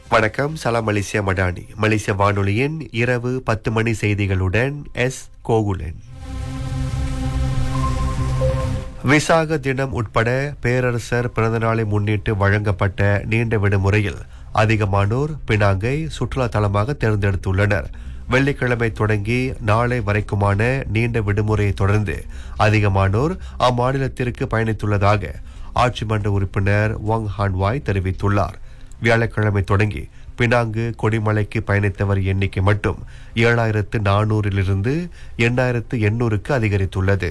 வணக்கம் சலாம் மலேசியா மடானி மலேசிய வானொலியின் இரவு பத்து மணி செய்திகளுடன் எஸ் கோகுலன் விசாக தினம் உட்பட பேரரசர் பிறந்தநாளை முன்னிட்டு வழங்கப்பட்ட நீண்ட விடுமுறையில் அதிகமானோர் பினாங்கை சுற்றுலா தலமாக தேர்ந்தெடுத்துள்ளனர் வெள்ளிக்கிழமை தொடங்கி நாளை வரைக்குமான நீண்ட விடுமுறையை தொடர்ந்து அதிகமானோர் அம்மாநிலத்திற்கு பயணித்துள்ளதாக ஆட்சி மன்ற உறுப்பினர் வாங் ஹான்வாய் தெரிவித்துள்ளார் வியாழக்கிழமை தொடங்கி பினாங்கு கொடிமலைக்கு பயணித்தவர் எண்ணிக்கை மட்டும் ஏழாயிரத்து நானூறிலிருந்து எண்ணாயிரத்து எண்ணூறுக்கு அதிகரித்துள்ளது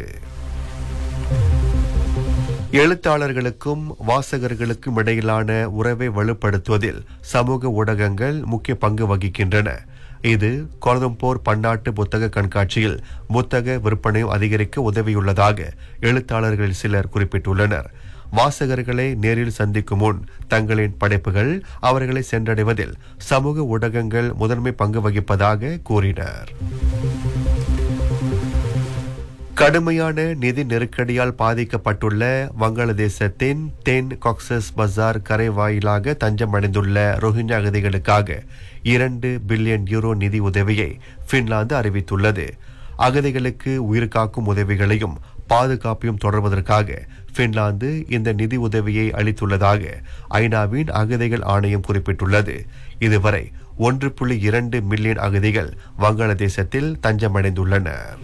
எழுத்தாளர்களுக்கும் வாசகர்களுக்கும் இடையிலான உறவை வலுப்படுத்துவதில் சமூக ஊடகங்கள் முக்கிய பங்கு வகிக்கின்றன இது கோலம்பூர் பன்னாட்டு புத்தக கண்காட்சியில் புத்தக விற்பனையும் அதிகரிக்க உதவியுள்ளதாக எழுத்தாளர்கள் சிலர் குறிப்பிட்டுள்ளனர் வாசகர்களை நேரில் சந்திக்கும் முன் தங்களின் படைப்புகள் அவர்களை சென்றடைவதில் சமூக ஊடகங்கள் முதன்மை பங்கு வகிப்பதாக கூறினர் கடுமையான நிதி நெருக்கடியால் பாதிக்கப்பட்டுள்ள வங்காளதேசத்தின் தென் காக்சஸ் பஜார் கரை வாயிலாக தஞ்சம் அடைந்துள்ள ரோஹிஞ்சா அகதிகளுக்காக இரண்டு பில்லியன் யூரோ நிதி உதவியை பின்லாந்து அறிவித்துள்ளது அகதிகளுக்கு உயிர் காக்கும் உதவிகளையும் பாதுகாப்பையும் தொடர்வதற்காக பின்லாந்து இந்த நிதி உதவியை அளித்துள்ளதாக ஐநாவின் அகதிகள் ஆணையம் குறிப்பிட்டுள்ளது இதுவரை ஒன்று புள்ளி இரண்டு மில்லியன் அகதிகள் வங்காளதேசத்தில் தஞ்சமடைந்துள்ளனர்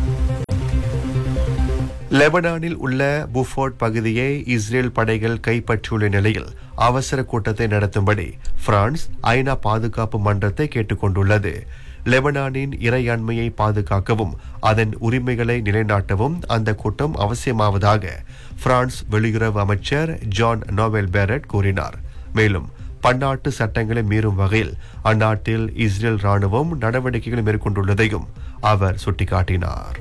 லெபனானில் உள்ள புஃபோர்ட் பகுதியை இஸ்ரேல் படைகள் கைப்பற்றியுள்ள நிலையில் அவசர கூட்டத்தை நடத்தும்படி பிரான்ஸ் ஐநா பாதுகாப்பு மன்றத்தை கேட்டுக்கொண்டுள்ளது லெபனானின் இறையாண்மையை பாதுகாக்கவும் அதன் உரிமைகளை நிலைநாட்டவும் அந்த கூட்டம் அவசியமாவதாக பிரான்ஸ் வெளியுறவு அமைச்சர் ஜான் நோவெல் பேரட் கூறினார் மேலும் பன்னாட்டு சட்டங்களை மீறும் வகையில் அந்நாட்டில் இஸ்ரேல் ராணுவம் நடவடிக்கைகளை மேற்கொண்டுள்ளதையும் அவர் சுட்டிக்காட்டினார்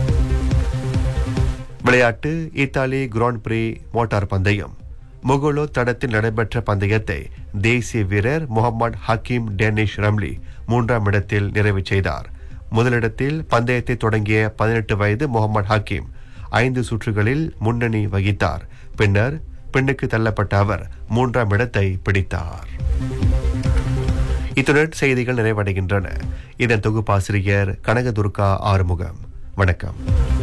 விளையாட்டு இத்தாலி கிராண்ட் பிரி மோட்டார் பந்தயம் முகலோ தடத்தில் நடைபெற்ற பந்தயத்தை தேசிய வீரர் முகமது ஹக்கீம் டேனிஷ் ரம்லி மூன்றாம் இடத்தில் நிறைவு செய்தார் முதலிடத்தில் பந்தயத்தை தொடங்கிய பதினெட்டு வயது முகமது ஹக்கீம் ஐந்து சுற்றுகளில் முன்னணி வகித்தார் பின்னர் பின்னுக்கு தள்ளப்பட்ட அவர் மூன்றாம் இடத்தை பிடித்தார் இத்துடன் செய்திகள் நிறைவடைகின்றன இதன் தொகுப்பாசிரியர் கனகதுர்கா ஆறுமுகம் வணக்கம்